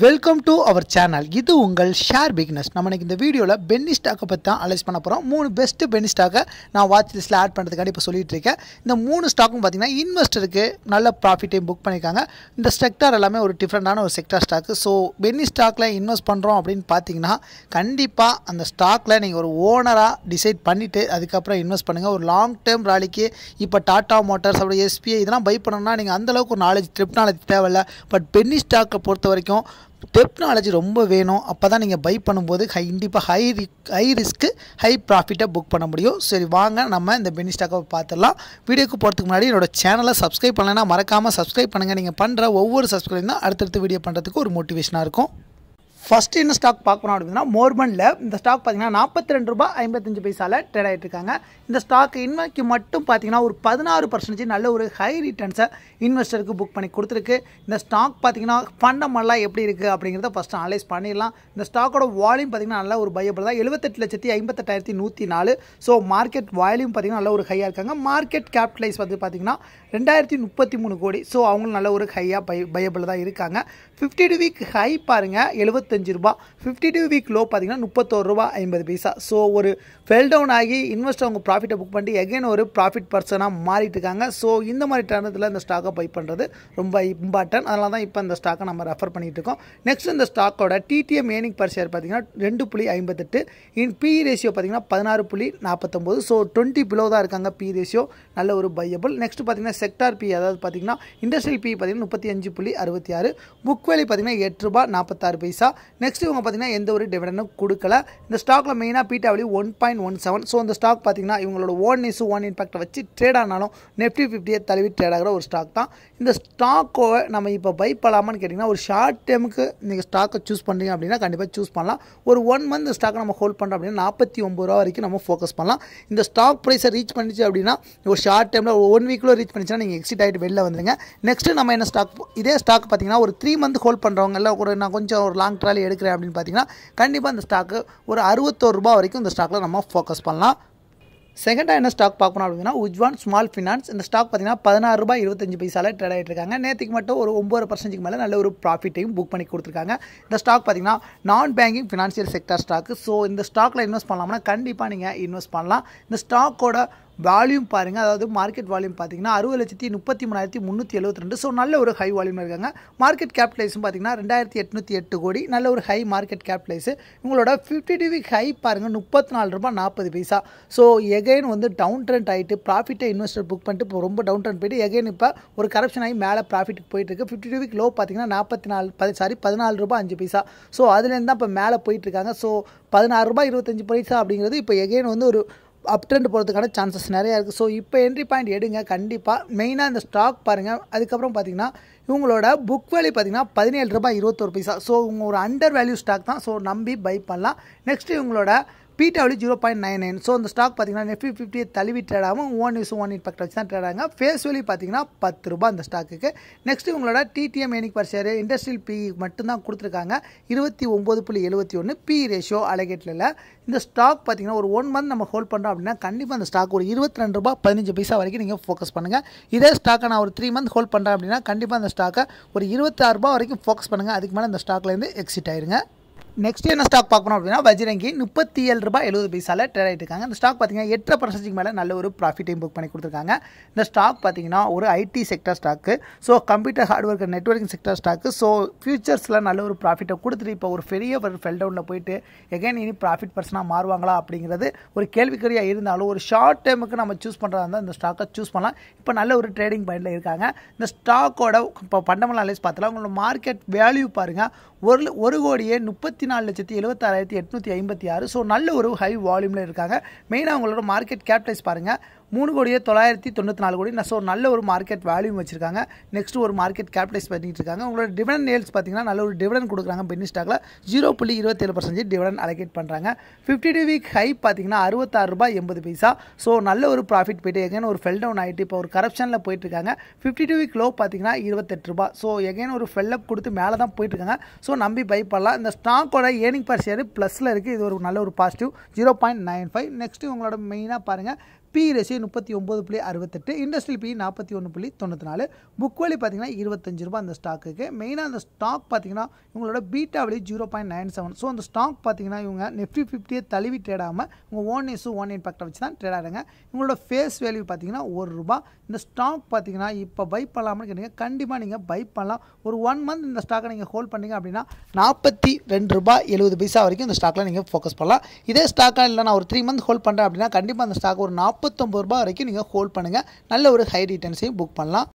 welcome to our channel இது உங்கள் share bigness நம்ம இன்னைக்கு இந்த வீடியோவில் பென்னி ஸ்டாக்கை பற்றி தான் அனலைஸ் பண்ண போகிறோம் மூணு பெஸ்ட்டு பென்னி ஸ்டாக்கை நான் வாட்ச் லிஸ்ட்டில் ஆட் பண்ணுறதுக்காண்டி இப்போ சொல்லிட்டு இருக்கேன் இந்த மூணு ஸ்டாக்கும் பார்த்தீங்கன்னா இன்வெஸ்டருக்கு நல்ல ப்ராஃபிட்டையும் புக் பண்ணியிருக்காங்க இந்த செக்டார் எல்லாமே ஒரு டிஃப்ரெண்டான ஒரு செக்டார் ஸ்டாக்கு ஸோ பென்னி ஸ்டாக்கில் இன்வெஸ்ட் பண்ணுறோம் அப்படின்னு பார்த்தீங்கன்னா கண்டிப்பாக அந்த ஸ்டாக்கில் நீங்கள் ஒரு ஓனராக டிசைட் பண்ணிவிட்டு அதுக்கப்புறம் இன்வெஸ்ட் பண்ணுங்கள் ஒரு லாங் டேர்ம் ராலிக்கு இப்போ டாடா மோட்டார்ஸ் அப்படி எஸ்பிஐ இதெல்லாம் பை பண்ணணும்னா நீங்கள் அந்தளவுக்கு ஒரு நாலேஜ் ட்ரிப் நாலேஜ் தேவையில்ல பட் பென்னி ஸ்டாக்கை பொறுத்த வரைக்கும் டெக்னாலஜி ரொம்ப வேணும் அப்போ தான் நீங்கள் பை பண்ணும்போது ஹை கண்டிப்பாக ஹை ஹை ரிஸ்க்கு ஹை ப்ராஃபிட்டை புக் பண்ண முடியும் சரி வாங்க நம்ம இந்த பெனி ஸ்டாக்கை பார்த்துடலாம் வீடியோக்கு போகிறதுக்கு முன்னாடி என்னோட சேனலை சப்ஸ்கிரைப் பண்ணலைன்னா மறக்காமல் சப்ஸ்கிரைப் பண்ணுங்கள் நீங்கள் பண்ணுற ஒவ்வொரு சப்ஸ்கிரைப் தான் அடுத்தடுத்த வீடியோ பண்ணுறதுக்கு ஒரு மோட்டிவேஷனாக இருக்கும் ஃபஸ்ட்டு என்ன ஸ்டாக் பார்க்கணும் அப்படின்னா மோர்பனில் இந்த ஸ்டாக் பார்த்தீங்கன்னா நாற்பத்தி ரெண்டு ரூபாய் ஐம்பத்தஞ்சு பைசாவில் ட்ரேட் ஆகிட்டு இருக்காங்க இந்த ஸ்டாக் இன்னைக்கு மட்டும் பார்த்தீங்கன்னா ஒரு பதினாறு பர்சன்டேஜ் நல்ல ஒரு ஹை ரிட்டர்ன்ஸை இன்வெஸ்டருக்கு புக் பண்ணி கொடுத்துருக்கு இந்த ஸ்டாக் பார்த்தீங்கன்னா ஃபண்டமெல்லாம் எப்படி இருக்குது அப்படிங்கிறத ஃபஸ்ட்டு அனலைஸ் பண்ணிடலாம் இந்த ஸ்டாக்கோட வால்யூம் பார்த்தீங்கன்னா நல்ல ஒரு பையபிள் தான் எழுபத்தெட்டு லட்சத்தி ஐம்பத்தெட்டாயிரத்தி நூற்றி நாலு ஸோ மார்க்கெட் வால்யூம் பார்த்தீங்கன்னா நல்ல ஒரு ஹையாக இருக்காங்க மார்க்கெட் கேபிட்டலைஸ் வந்து பார்த்தீங்கன்னா ரெண்டாயிரத்தி முப்பத்தி மூணு கோடி ஸோ அவங்களும் நல்ல ஒரு ஹையாக பை பையபிள் தான் இருக்காங்க ஃபிஃப்டி டூ வீக் ஹை பாருங்கள் எழுபத்தஞ்சு ரூபா ஃபிஃப்டி டூ வீக் லோ பார்த்தீங்கன்னா முப்பத்தோரு ரூபா ஐம்பது பைசா ஸோ ஒரு ஃபெல் டவுன் ஆகி இன்வெஸ்டர் அவங்க ப்ராஃபிட்டை புக் பண்ணிட்டு எகைன் ஒரு ப்ராஃபிட் பர்சனாக மாறிட்டு இருக்காங்க ஸோ இந்த மாதிரி தருணத்தில் இந்த ஸ்டாக்கை பை பண்ணுறது ரொம்ப இம்பார்ட்டன்ட் அதனால தான் இப்போ இந்த ஸ்டாக்கை நம்ம ரெஃபர் பண்ணிட்டு இருக்கோம் நெக்ஸ்ட் இந்த ஸ்டாக்கோட டிடிஎம் ஏனிங் பர் ஷேர் பார்த்தீங்கன்னா ரெண்டு புள்ளி ஐம்பத்தெட்டு இன் பி ரேஷியோ பார்த்தீங்கன்னா பதினாறு புள்ளி நாற்பத்தொம்போது ஸோ டுவெண்ட்டி பிலோ தான் இருக்காங்க பி ரேஷியோ நல்ல ஒரு பையபிள் நெக்ஸ்ட் பார்த்தீங்கன்னா செக்டார் பி அதாவது பார்த்தீங்கன்னா இண்டஸ்ட்ரியல் பி பார்த்தீங்கன்னா முப்பத்தி அஞ்சு புள்ளி அறுபத்தி ஆறு புக் வேலி பார்த்தீங்கன்னா எட்டு ரூபா நாற்பத்தாறு பைசா நெக்ஸ்ட் இவங்க பார்த்தீங்கன்னா எந்த ஒரு டிவிடனும் கொடுக்கல இந்த ஸ்டாக்கில் மெயினாக beta value one point one seven so இந்த ஸ்டாக் பார்த்தீங்கன்னா இவங்களோட ஓன் இஸ் ஒன் இம்பாக்டை வச்சு ட்ரேட் ஆனாலும் நெஃப்டி ஃபிஃப்டியை தழுவி ட்ரேட் ஆகிற ஒரு ஸ்டாக் தான் இந்த ஸ்டாக்கை நம்ம இப்போ பை பண்ணலாமான்னு கேட்டிங்கன்னா ஒரு ஷார்ட் டேமுக்கு நீங்கள் ஸ்டாக்கை சூஸ் பண்ணுறீங்க அப்படின்னா கண்டிப்பாக சூஸ் பண்ணலாம் ஒரு ஒன் மந்த் ஸ்டாக்கை நம்ம ஹோல்ட் பண்ணுறோம் அப்படின்னா நாற்பத்தி ஒம்பது ரூபா வரைக்கும் நம்ம ஃபோக்கஸ் பண்ணலாம் இந்த ஸ்டாக் ப்ரைஸை ரீச் பண்ணிச்சு அப்படின்னா ஒரு ஷார்ட் டைமில் ஒரு ஒன் வீக்கில் ரீச் பண்ணிச்சுன்னா நீங்கள் எக்ஸிட் ஆகிட்டு வெளில வந்துருங்க நெக்ஸ்ட்டு நம்ம என்ன ஸ்டாக் இதே ஸ்டாக் பார்த்தீங்கன்னா ஒரு த்ரீ மந்த் ஹோல்ட் பண்ணுறவங்க இல்லை ஒரு நான் கொஞ்சம் ஒரு லாங் ட்ராலி எடுக்கிறேன் அப்படின்னு பார்த்தீங்கன்னா கண்டிப்பாக இந்த ஸ்டாக்கு ஒரு அறுபத்தோரு ரூபா வரைக்கும் இந்த ஸ்டாக்கில் நம்ம ஃபோக்கஸ் பண்ணலாம் செகண்டாக என்ன ஸ்டாக் பார்க்கணும் அப்படின்னா உஜ்வான் ஸ்மால் ஃபினான்ஸ் இந்த ஸ்டாக் பார்த்தீங்கன்னா பதினாறு ரூபாய் இருபத்தஞ்சு பைசால ட்ரேட் ஆகிட்டு இருக்காங்க நேற்றுக்கு மட்டும் ஒரு ஒம்பது பர்சன்டேஜ் மேலே நல்ல ஒரு ப்ராஃபிட்டையும் புக் பண்ணி கொடுத்துருக்காங்க இந்த ஸ்டாக் பார்த்தீங்கன்னா non banking financial sector stock so இந்த ஸ்டாக்கில் இன்வெஸ்ட் பண்ணலாம்னா கண்டிப்பாக நீங்கள் இன்வெஸ்ட் பண்ணலாம் இந்த ஸ்டாக்கோட வால்யூம் பாருங்கள் அதாவது மார்க்கெட் வால்யூம் பார்த்தீங்கன்னா அறுபது லட்சத்தி முப்பத்தி மூணாயிரத்தி முந்நூற்றி எழுபத்தி ரெண்டு ஸோ நல்ல ஒரு ஹை வால்யூம் இருக்காங்க மார்க்கெட் கேபிட்டலைஸும் பார்த்தீங்கன்னா ரெண்டாயிரத்தி எட்நூற்றி எட்டு கோடி நல்ல ஒரு ஹை மார்க்கெட் கேபிட்டலைஸு உங்களோட ஃபிஃப்டி டூ வீக் ஹை பாருங்கள் முப்பத்தி நாலு ரூபாய் நாற்பது பைசா ஸோ எகைன் வந்து டவுன் ட்ரெண்ட் ஆகிட்டு ப்ராஃபிட்டை இன்வெஸ்டர் புக் பண்ணிட்டு இப்போ ரொம்ப டவுன் ட்ரெண்ட் போயிட்டு எகைன் இப்போ ஒரு கரப்ஷன் ஆகி மேலே ப்ராஃபிட்டுக்கு போயிட்டு இருக்கு ஃபிஃப்டி டூ வீக் லோ பார்த்தீங்கன்னா நாற்பத்தி நாலு பதி சாரி பதினாலு ரூபாய் அஞ்சு பைசா ஸோ அதுலேருந்து தான் இப்போ மேலே போயிட்டு இருக்காங்க ஸோ பதினாறு ரூபாய் இருபத்தஞ்சு பைசா அப்படிங்கிறது இப்போ எகைன் வந்து ஒரு அப் ட்ரெண்ட் போகிறதுக்கான சான்சஸ் நிறையா இருக்குது ஸோ இப்போ என்ட்ரி பாயிண்ட் எடுங்க கண்டிப்பாக மெயினாக இந்த ஸ்டாக் பாருங்கள் அதுக்கப்புறம் பார்த்தீங்கன்னா இவங்களோட புக் வேல்யூ பார்த்தீங்கன்னா பதினேழு ரூபாய் இருபத்தொரு பைசா ஸோ இவங்க ஒரு அண்டர் வேல்யூ ஸ்டாக் தான் ஸோ நம்பி பை பண்ணலாம் நெக்ஸ்ட் இவங்களோட PW zero point nine nine so இந்த ஸ்டாக் பார்த்தீங்கன்னா நெஃப்டி ஃபிஃப்டியை தழுவி ட்ரேட் ஆகும் ஒன் யூஸ் ஒன் இம்பாக்ட் வச்சு தான் ட்ரேட் ஆகுங்க ஃபேஸ் வேல்யூ பார்த்தீங்கன்னா பத்து ரூபாய் அந்த ஸ்டாக்குக்கு நெக்ஸ்ட் உங்களோட TTM earning per share industrial P மட்டும்தான் கொடுத்துருக்காங்க இருபத்தி ஒம்பது புள்ளி எழுபத்தி ஒன்று பி ரேஷியோ அலகேட்டில் இல்லை இந்த ஸ்டாக் பார்த்தீங்கன்னா ஒரு ஒன் மந்த் நம்ம ஹோல்ட் பண்ணுறோம் அப்படின்னா கண்டிப்பாக அந்த ஸ்டாக் ஒரு இருபத்தி ரெண்டு ரூபா பதினஞ்சு பைசா வரைக்கும் நீங்கள் ஃபோக்கஸ் பண்ணுங்கள் இதே ஸ்டாக்கை நான் ஒரு த்ரீ மந்த் ஹோல்ட் பண்ணுறேன் அப்படின்னா கண்டிப்பாக அந்த ஸ்டாக்கை ஒரு இருபத்தாறு ரூபா வரைக்கும் ஃபோக்கஸ் பண்ணுங்கள் அதுக்கு மேலே அந்த ஸ்டாக்லேருந்து எக்ஸிட் ஆயிருங்க நெக்ஸ்ட் என்ன ஸ்டாக் பார்க்கணும் அப்படின்னா வஜ்ரங்கி முப்பத்தி ஏழு ரூபாய் எழுபது பைசால ட்ரேட் ஆகிட்டு இருக்காங்க இந்த ஸ்டாக் பார்த்தீங்கன்னா எட்டு பர்சன்டேஜ் மேலே நல்ல ஒரு ப்ராஃபிட்டையும் புக் பண்ணி கொடுத்துருக்காங்க இந்த ஸ்டாக் பார்த்தீங்கன்னா ஒரு IT sector stock so computer hardware networking sector stock so ஃபியூச்சர்ஸில் நல்ல ஒரு ப்ராஃபிட்டை கொடுத்துட்டு இப்போ ஒரு பெரிய ஒரு ஃபெல் டவுனில் போயிட்டு எகைன் இனி ப்ராஃபிட் பர்சனாக மாறுவாங்களா அப்படிங்கிறது ஒரு கேள்விக்குறியாக இருந்தாலும் ஒரு ஷார்ட் டைமுக்கு நம்ம சூஸ் பண்ணுறதா இருந்தால் இந்த ஸ்டாக்கை சூஸ் பண்ணலாம் இப்போ நல்ல ஒரு ட்ரேடிங் பாயிண்டில் இருக்காங்க இந்த ஸ்டாக்கோட இப்போ பண்டமெண்டல் அனலைஸ் பார்த்தலாம் உங்களோட மார்க்கெட் வேல்யூ பாருங்கள் ஒரு ஒரு கோடியே முப்பத்தி நாலு லட்சத்தி எழுபத்தாறாயிரத்தி எட்நூற்றி ஐம்பத்தி ஆறு ஸோ நல்ல ஒரு ஹை வால்யூமில் இருக்காங்க மெயினாக உங்களோட மார்க்கெட் கேபிட்டலைஸ் பாருங்கள் மூணு கோடியே தொள்ளாயிரத்தி தொண்ணூற்றி நாலு கோடி ஸோ நல்ல ஒரு மார்க்கெட் வேல்யூம் வச்சிருக்காங்க நெக்ஸ்ட் ஒரு மார்க்கெட் கேபிட்டலைஸ் பண்ணிட்டு இருக்காங்க உங்களோட டிவிடன் நேல்ஸ் பார்த்தீங்கன்னா நல்ல ஒரு டிவிடன் கொடுக்குறாங்க பென்னி ஸ்டாக்ல ஜீரோ புள்ளி இருபத்தேழு பர்சன்டேஜ் டிவிடன் அலகேட் பண்ணுறாங்க ஃபிஃப்டி டூ வீக் ஹை பார்த்தீங்கன்னா அறுபத்தாறு ரூபாய் எண்பது பைசா ஸோ நல்ல ஒரு ப்ராஃபிட் போயிட்டு எகைன் ஒரு ஃபெல் டவுன் ஆகிட்டு இப்போ ஒரு கரப்ஷனில் போயிட்டு இருக்காங்க ஃபிஃப்டி டூ வீக் லோ பார்த்தீங்கன்னா இருபத்தெட்டு ரூபாய் ஸோ எகைன் ஒரு ஃபெல்லப் கொடுத்து மேலே தான் போயிட்டு இருக்காங்க ஸோ நம்பி பை பண்ணலாம் இந்த ஸ்டாக்கோட ஏர்னிங் பர் ஷேர் ப்ளஸில் இருக்குது இது ஒரு நல்ல ஒரு positive zero point nine five next உங்களோட மெயினாக பாருங்கள் பி ரேஷியோ முப்பத்தி ஒம்பது புள்ளி அறுபத்தெட்டு இண்டஸ்ட்ரியல் பி நாற்பத்தி ஒன்று புள்ளி தொண்ணூற்றி நாலு புக் வேலி பார்த்தீங்கன்னா இருபத்தஞ்சு ரூபா அந்த ஸ்டாக்குக்கு மெயினாக அந்த ஸ்டாக் பார்த்தீங்கன்னா இவங்களோட பீட்டா வழி zero point nine seven so அந்த ஸ்டாக் பார்த்தீங்கன்னா இவங்க நிஃப்டி ஃபிஃப்டியை தழுவி ட்ரேட் ஆகாமல் உங்கள் ஓன் இஸ் ஓன் இம்பேக்டை வச்சு தான் ட்ரேட் ஆகிறாங்க இவங்களோட ஃபேஸ் வேல்யூ பார்த்தீங்கன்னா ஒரு ரூபா இந்த ஸ்டாக் பார்த்தீங்கன்னா இப்போ பை பண்ணலாம்னு கேட்டீங்க கண்டிப்பாக நீங்கள் பை பண்ணலாம் ஒரு ஒன் மந்த் இந்த ஸ்டாக்கை நீங்கள் ஹோல்ட் பண்ணீங்க அப்படின்னா நாற்பத்தி ரெண்டு ரூபாய் எழுபது பைசா வரைக்கும் இந்த ஸ்டாக்கில் நீங்கள் ஃபோக்கஸ் பண்ணலாம் இதே ஸ்டாக்காக இல்லை நான் ஒரு த்ரீ மந்த் ஹோல்ட் பண்ணுறேன் அப்படின்னா கண்டிப்பாக அந்த ஸ்டாக் ஒரு நாற்பத்தொம்பது ரூபாய் வரைக்கும் நீங்கள் ஹோல்ட் பண்ணுங்கள் நல்ல ஒரு ஹை ரிட்டர்ன்ஸையும் புக் பண்ணலாம்